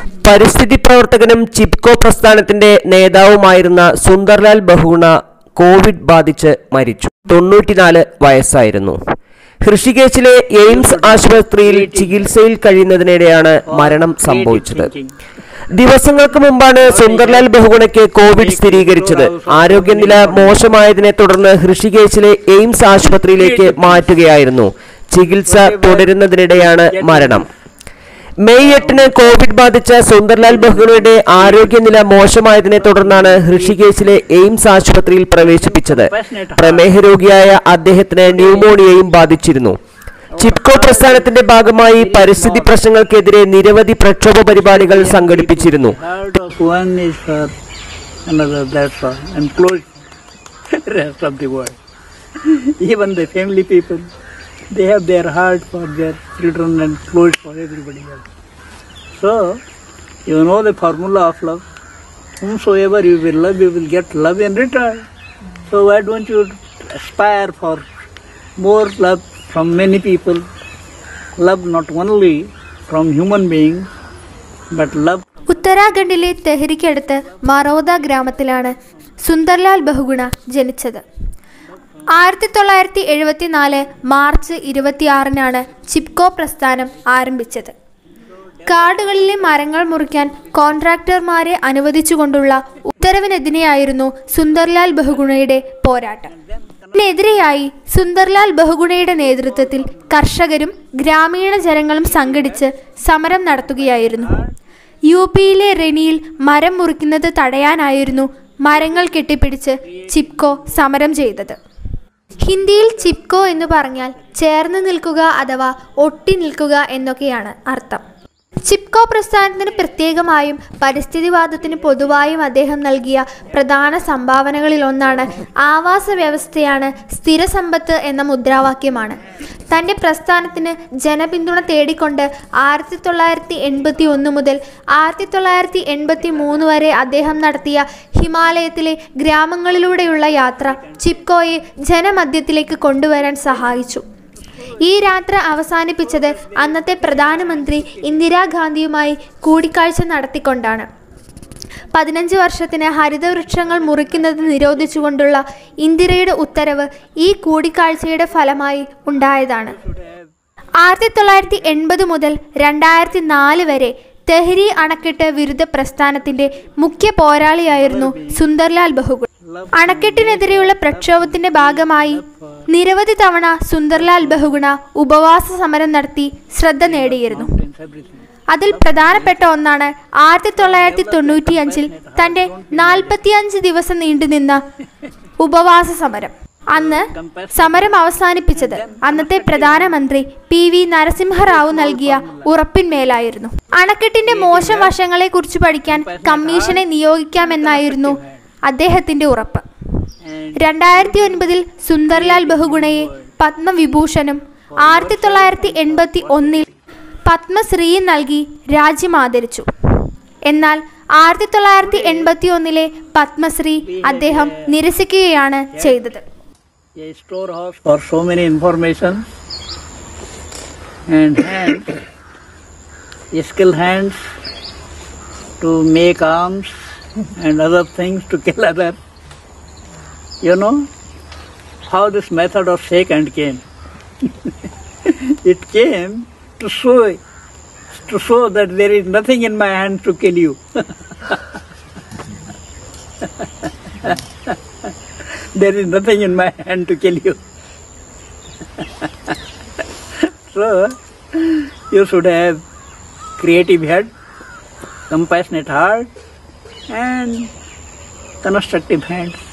പരിസ്ഥിതി പ്രവർത്തകനും ചിപ്കോ പ്രസ്ഥാനത്തിന്റെ നേതാവുമായിരുന്ന സുന്ദർലാൽ ബഹുഗുണ കോവിഡ് ബാധിച്ച് മരിച്ചു തൊണ്ണൂറ്റിനാല് വയസ്സായിരുന്നു ഹൃഷികേശിലെ എയിംസ് ആശുപത്രിയിൽ ചികിത്സയിൽ കഴിയുന്നതിനിടെയാണ് മരണം സംഭവിച്ചത് ദിവസങ്ങൾക്ക് മുമ്പാണ് സുന്ദർലാൽ ബഹുഗുണയ്ക്ക് കോവിഡ് സ്ഥിരീകരിച്ചത് ആരോഗ്യനില മോശമായതിനെ തുടർന്ന് ഹൃഷികേശിലെ എയിംസ് ആശുപത്രിയിലേക്ക് മാറ്റുകയായിരുന്നു ചികിത്സ തുടരുന്നതിനിടെയാണ് മരണം മെയ് എട്ടിന് കോവിഡ് ബാധിച്ച സുന്ദർലാൽ ബഹുഗുണയുടെ ആരോഗ്യനില മോശമായതിനെ തുടർന്നാണ് ഹൃഷികേശിലെ എയിംസ് ആശുപത്രിയിൽ പ്രവേശിപ്പിച്ചത് പ്രമേഹ രോഗിയായ അദ്ദേഹത്തിന് ന്യൂമോണിയയും ബാധിച്ചിരുന്നു ചിപ്കോ പ്രസ്ഥാനത്തിന്റെ ഭാഗമായി പരിസ്ഥിതി പ്രശ്നങ്ങൾക്കെതിരെ നിരവധി പ്രക്ഷോഭ പരിപാടികൾ സംഘടിപ്പിച്ചിരുന്നു Heart of one is for another, that's all, and close rest of the world. Even the family people, they have their heart for their children and close for everybody else. So, you know the formula of love. Whomsoever you will love, you will get love in return. So why don't you aspire for more love from many people? Love not only from human beings, but love ഉത്തരാഖണ്ഡിലെ തെഹ്രിക്കടുത്ത് മറോദ ഗ്രാമത്തിലാണ് സുന്ദർലാൽ ബഹുഗുണ ജനിച്ചത് ആയിരത്തി തൊള്ളായിരത്തി എഴുപത്തിനാല് March ഇരുപത്തിയാറിനാണ് Chipko പ്രസ്ഥാനം ആരംഭിച്ചത് കാടുകളിലെ മരങ്ങൾ മുറിക്കാൻ കോൺട്രാക്ടർമാരെ അനുവദിച്ചുകൊണ്ടുള്ള ഉത്തരവിനെതിരെയായിരുന്നു സുന്ദർലാൽ ബഹുഗുണയുടെ പോരാട്ടം ഇതിനെതിരെയായി സുന്ദർലാൽ ബഹുഗുണയുടെ നേതൃത്വത്തിൽ കർഷകരും ഗ്രാമീണ ജനങ്ങളും സംഘടിച്ച് സമരം നടത്തുകയായിരുന്നു യു പിയിലെ റെനിയിൽ മരം മുറിക്കുന്നത് തടയാനായിരുന്നു മരങ്ങൾ കെട്ടിപ്പിടിച്ച് ചിപ്കോ സമരം ചെയ്തത് ഹിന്ദിയിൽ ചിപ്കോ എന്ന് പറഞ്ഞാൽ ചേർന്ന് നിൽക്കുക അഥവാ ഒട്ടി നിൽക്കുക എന്നൊക്കെയാണ് അർത്ഥം ചിപ്കോ പ്രസ്ഥാനത്തിന് പ്രത്യേകമായും പരിസ്ഥിതിവാദത്തിന് പൊതുവായും അദ്ദേഹം നൽകിയ പ്രധാന സംഭാവനകളിലൊന്നാണ് ആവാസ വ്യവസ്ഥയാണ് സ്ഥിരസമ്പത്ത് എന്ന മുദ്രാവാക്യമാണ് തൻ്റെ പ്രസ്ഥാനത്തിന് ജനപിന്തുണ തേടിക്കൊണ്ട് ആയിരത്തി തൊള്ളായിരത്തി എൺപത്തി ഒന്ന് മുതൽ ആയിരത്തി തൊള്ളായിരത്തി എൺപത്തി മൂന്ന് വരെ അദ്ദേഹം നടത്തിയ ഹിമാലയത്തിലെ ഗ്രാമങ്ങളിലൂടെയുള്ള യാത്ര ചിപ്കോയെ ജനമധ്യത്തിലേക്ക് കൊണ്ടുവരാൻ സഹായിച്ചു ഈ യാത്ര അവസാനിപ്പിച്ചത് അന്നത്തെ പ്രധാനമന്ത്രി ഇന്ദിരാഗാന്ധിയുമായി കൂടിക്കാഴ്ച നടത്തിക്കൊണ്ടാണ് പതിനഞ്ച് വർഷത്തിന് ഹരിതവൃക്ഷങ്ങൾ മുറിക്കുന്നത് നിരോധിച്ചുകൊണ്ടുള്ള ഇന്ദിരയുടെ ഉത്തരവ് ഈ കൂടിക്കാഴ്ചയുടെ ഫലമായി ഉണ്ടായതാണ് ആയിരത്തി തൊള്ളായിരത്തി എൺപത് മുതൽ രണ്ടായിരത്തി നാല് വരെ തെഹ്രി അണക്കെട്ട് വിരുദ്ധ പ്രസ്ഥാനത്തിന്റെ മുഖ്യ പോരാളിയായിരുന്നു സുന്ദർലാൽ ബഹുഗുണ അണക്കെട്ടിനെതിരെയുള്ള പ്രക്ഷോഭത്തിന്റെ ഭാഗമായി നിരവധി തവണ സുന്ദർലാൽ ബഹുഗുണ ഉപവാസ സമരം നടത്തി ശ്രദ്ധ നേടിയിരുന്നു അതിൽ പ്രധാനപ്പെട്ട ഒന്നാണ് ആയിരത്തി തൊള്ളായിരത്തി തൊണ്ണൂറ്റി അഞ്ചിൽ തന്റെ നാൽപ്പത്തിയഞ്ച് ദിവസം നീണ്ടുനിന്ന ഉപവാസ സമരം അന്ന് സമരം അവസാനിപ്പിച്ചത് അന്നത്തെ പ്രധാനമന്ത്രി പി വി നരസിംഹറാവു നൽകിയ ഉറപ്പിന്മേലായിരുന്നു അണക്കെട്ടിന്റെ മോശം വശങ്ങളെ കുറിച്ച് പഠിക്കാൻ കമ്മീഷനെ നിയോഗിക്കാമെന്നായിരുന്നു അദ്ദേഹത്തിന്റെ ഉറപ്പ് രണ്ടായിരത്തി ഒൻപതിൽ സുന്ദർലാൽ ബഹുഗുണയെ പത്മവിഭൂഷണും ആയിരത്തി തൊള്ളായിരത്തി എൺപത്തി ഒന്നിൽ പത്മശ്രീയും നൽകി രാജ്യം ആദരിച്ചു എന്നാൽ ആയിരത്തി തൊള്ളായിരത്തി എൺപത്തി ഒന്നിലെ പത്മശ്രീ അദ്ദേഹം നിരസിക്കുകയാണ് ചെയ്തത് a storehouse for so many information and hands, skilled hands to make arms and other things to kill others. You know how this method of shake hand came. it came to show to show that there is nothing in my hand to kill you. there is nothing in my hand to kill you. so, you should have creative head, compassionate heart, and constructive hands.